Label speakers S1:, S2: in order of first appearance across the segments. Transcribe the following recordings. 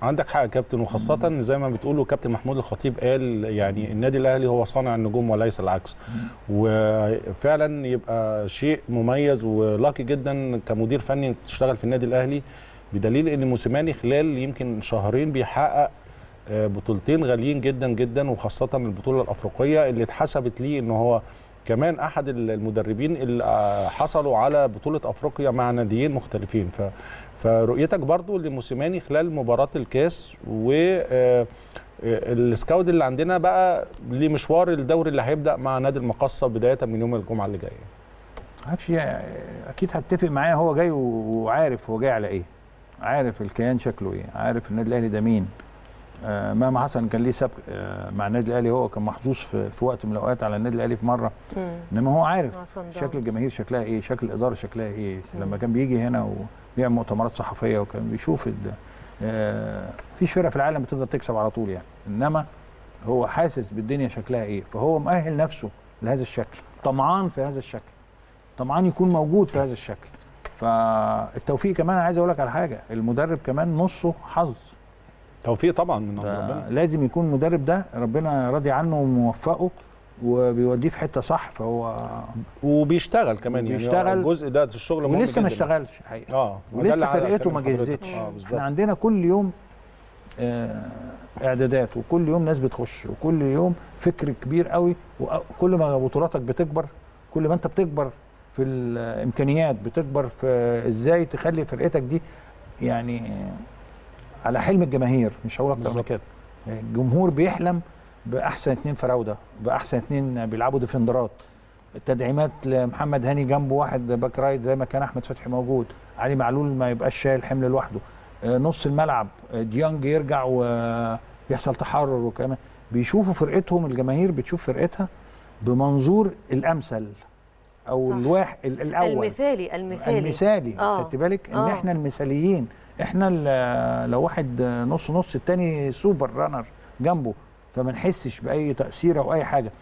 S1: عندك حق يا كابتن وخاصة زي ما بتقولوا كابتن محمود الخطيب قال يعني النادي الأهلي هو صانع النجوم وليس العكس وفعلا يبقى شيء مميز ولاقي جدا كمدير فني تشتغل في النادي الأهلي بدليل ان موسيماني خلال يمكن شهرين بيحقق آه، بطولتين غاليين جدا جدا وخاصة البطولة الأفريقية اللي اتحسبت ليه ان هو كمان احد المدربين اللي آه، حصلوا على بطولة افريقيا مع ناديين مختلفين ف فرؤيتك برضو لموسيماني خلال مباراة الكاس و آه، السكاود اللي عندنا بقى لمشوار الدوري اللي هيبدا مع نادي المقصه بدايه من يوم الجمعه اللي جايه
S2: عارفش يعني اكيد هتفق معايا هو جاي وعارف هو جاي على ايه عارف الكيان شكله ايه عارف النادي الاهلي ده مين آه مهما حسن كان ليه سبق آه مع النادي الاهلي هو كان محظوظ في, في وقت من الاوقات على النادي الاهلي في مره
S3: مم.
S2: انما هو عارف
S3: مع صن
S2: شكل
S3: داونز.
S2: الجماهير شكلها ايه شكل الاداره شكلها ايه
S3: مم.
S2: لما كان بيجي هنا وبيعمل مؤتمرات صحفيه وكان بيشوف ال- آه فيش فرقه في العالم بتقدر تكسب على طول يعني انما هو حاسس بالدنيا شكلها ايه فهو مؤهل نفسه لهذا الشكل طمعان في هذا الشكل طمعان يكون موجود في هذا الشكل فالتوفيق كمان انا عايز اقول لك على حاجه المدرب كمان نصه حظ
S1: توفيق طبعا من عند
S2: ده
S1: ربنا
S2: لازم يكون المدرب ده ربنا راضي عنه وموفقه وبيوديه في حته صح فهو
S1: وبيشتغل كمان يعني
S2: وبيشتغل.
S1: الجزء ده الشغل مهم
S2: ولسه ما
S1: جداً.
S2: اشتغلش حقيقه
S1: اه وده اللي
S2: ولسه
S1: عايز
S2: فرقته
S1: أتكلم
S2: ما
S1: حضرتك.
S2: جهزتش
S1: اه
S2: احنا
S1: بالظبط
S2: عندنا كل يوم آه، اعدادات وكل يوم ناس بتخش وكل يوم فكر كبير قوي وكل ما بطولاتك بتكبر كل ما انت بتكبر في الامكانيات بتكبر في ازاي تخلي فرقتك دي يعني على حلم الجماهير مش هقول اكتر من
S1: بالظبط.
S2: كده الجمهور بيحلم باحسن اتنين فراوده باحسن اتنين بيلعبوا ديفندرات التدعيمات لمحمد هاني جنبه واحد باك رايت زي ما كان احمد فتحي موجود علي معلول ما يبقاش شايل حمل لوحده آه، نص الملعب آه، ديانج يرجع ويحصل تحرر وكمان بيشوفوا فرقتهم الجماهير بتشوف فرقتها بمنظور الامثل او
S3: صح.
S2: الواحد الاول
S3: المثالي المثالي
S2: المثالي
S3: آه.
S2: خدت بالك ان
S3: آه.
S2: احنا المثاليين احنا ال- لو واحد نص نص التاني سوبر رانر جنبه فما نحسش باي تاثير او اي حاجه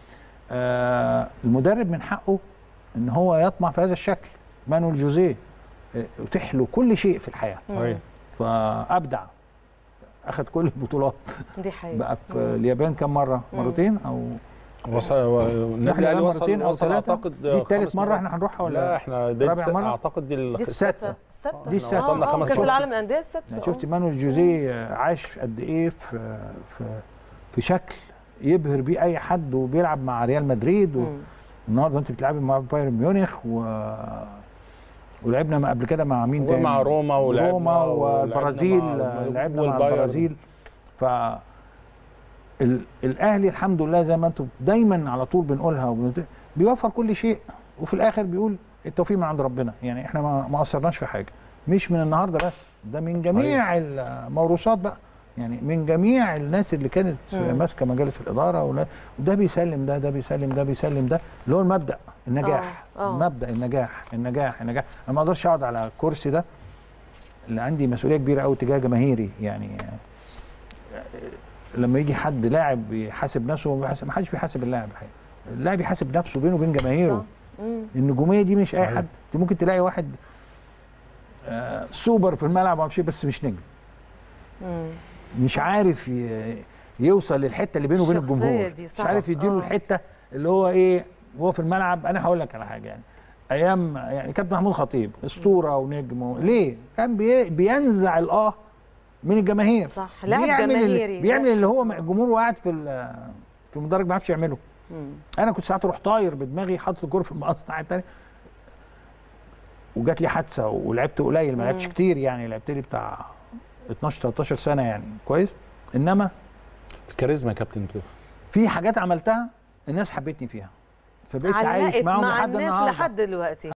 S2: آه المدرب من حقه ان هو يطمع في هذا الشكل مانويل جوزيه آه، اتيح له كل شيء في الحياه
S1: صحيح.
S2: فابدع اخذ كل البطولات
S3: دي حقيقة
S2: بقى في اليابان كم مره
S3: مم.
S2: مرتين او
S1: وصل النادي
S2: احنا
S1: الاهلي
S2: مرتين
S1: وصل
S2: او
S1: وصل
S2: ثلاثه
S1: اعتقد
S2: دي الثالث
S1: خمس
S2: مره
S1: مرات.
S2: احنا هنروحها ولا
S1: لا احنا دي
S2: رابع
S1: الس-
S2: مرة؟
S1: اعتقد دي
S3: دي
S1: السادسه
S3: الستة الستة
S2: دي السادسة.
S3: آه،
S1: وصلنا
S3: آه،
S1: خمس
S3: كأس
S1: مرات.
S3: العالم للأندية الستة
S2: يعني
S3: آه.
S2: شفت مانويل جوزيه عاش قد ايه في في في شكل يبهر بيه اي حد وبيلعب مع ريال مدريد
S3: مم.
S2: والنهارده انت بتلعبي مع بايرن ميونخ و ولعبنا مع قبل كده مع مين تاني؟
S1: ومع روما ولعبنا
S2: روما
S1: ولعبنا
S2: والبرازيل
S1: مع-
S2: لعبنا مع
S1: والبايرن.
S2: البرازيل ف ال- الاهلي الحمد لله زي ما انتم دايما على طول بنقولها وبنت- بيوفر كل شيء وفي الاخر بيقول التوفيق من عند ربنا يعني احنا ما ما قصرناش في حاجه مش من النهارده بس ده من جميع الموروثات بقى يعني من جميع الناس اللي كانت
S3: مم.
S2: ماسكه مجالس الاداره ولا- وده بيسلم ده ده بيسلم ده بيسلم ده اللي هو المبدا النجاح
S3: آه، آه.
S2: مبدا النجاح النجاح النجاح انا ما اقدرش اقعد على الكرسي ده اللي عندي مسؤوليه كبيره قوي تجاه جماهيري يعني لما يجي حد لاعب يحاسب نفسه ما بيحاسب- ما حدش بيحاسب اللاعب الحقيقه اللاعب يحاسب نفسه بينه وبين جماهيره
S3: صح. مم.
S2: النجوميه دي مش اي
S1: صحيح.
S2: حد انت ممكن تلاقي واحد آه سوبر في الملعب ما شيء بس مش نجم
S3: مم.
S2: مش عارف ي- يوصل للحته اللي بينه وبين
S3: الشخصية
S2: الجمهور
S3: دي
S2: مش
S3: صعبة.
S2: عارف يديله
S3: آه.
S2: الحته اللي هو ايه وهو في الملعب انا هقول لك على حاجه يعني ايام يعني كابتن محمود خطيب اسطوره ونجم و... ليه كان بي... بينزع الاه من الجماهير
S3: صح لاعب
S2: بيعمل
S3: جماهيري
S2: اللي... بيعمل اللي هو جمهوره قاعد في ال... في المدرج ما يعرفش يعمله
S3: مم.
S2: انا كنت ساعات اروح طاير بدماغي حاطط الكوره في المقص الناحيه الثانيه وجات لي حادثه ولعبت قليل ما لعبتش
S3: مم.
S2: كتير يعني لعبت لي بتاع 12 13 سنه يعني كويس انما
S1: الكاريزما يا كابتن كده
S2: في حاجات عملتها الناس حبتني فيها فبقيت عايش
S3: علقت
S2: معاهم
S3: مع
S2: لحد
S3: الناس
S2: النهارده
S3: لحد دلوقتي